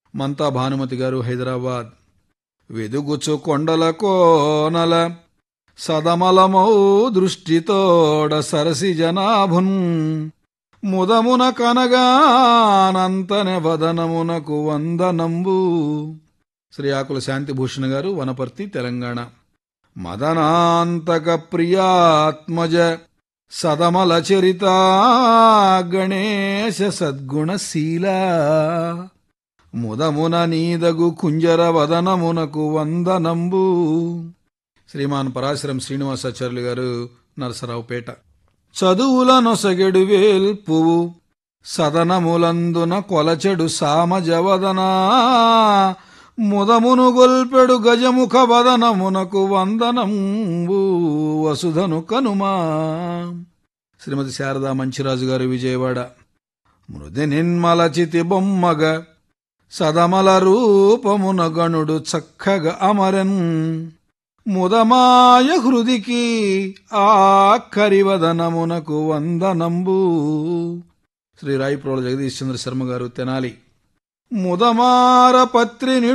మంతా భానుమతి గారు హైదరాబాద్ వెదుగుచు కొండల కోనల సదమలమౌ దృష్టితోడ సరసి జనాభున్ ముదమున కనగానంతనే వదనమునకు వందనంబు శ్రీ ఆకుల శాంతిభూషణ్ గారు వనపర్తి తెలంగాణ మదనాంతక ప్రియాత్మజ సదమల చరిత గణేశ సద్గుణశీల ముదమున నీదగు కుంజర వదనమునకు వందనంబు శ్రీమాన్ పరాశరం శ్రీనివాసాచార్యులు గారు నరసరావుపేట చదువుల నొసగెడు వేల్పువు సదనములందున కొలచెడు సామజవదనా ముదమును గొల్పెడు గజముఖ వదనమునకు వందనంబు వసుధను కనుమా శ్రీమతి శారదా మంచిరాజు గారు విజయవాడ మృది నిన్మలచితి బొమ్మగ సదమల రూపమున గణుడు చక్కగా అమరన్ ముదమాయ హృదికి ఆ కరివదనమునకు వందనంబు శ్రీ రాయిప్రోల జగదీష్ చంద్ర శర్మ గారు తెనాలి ముదమార పత్రి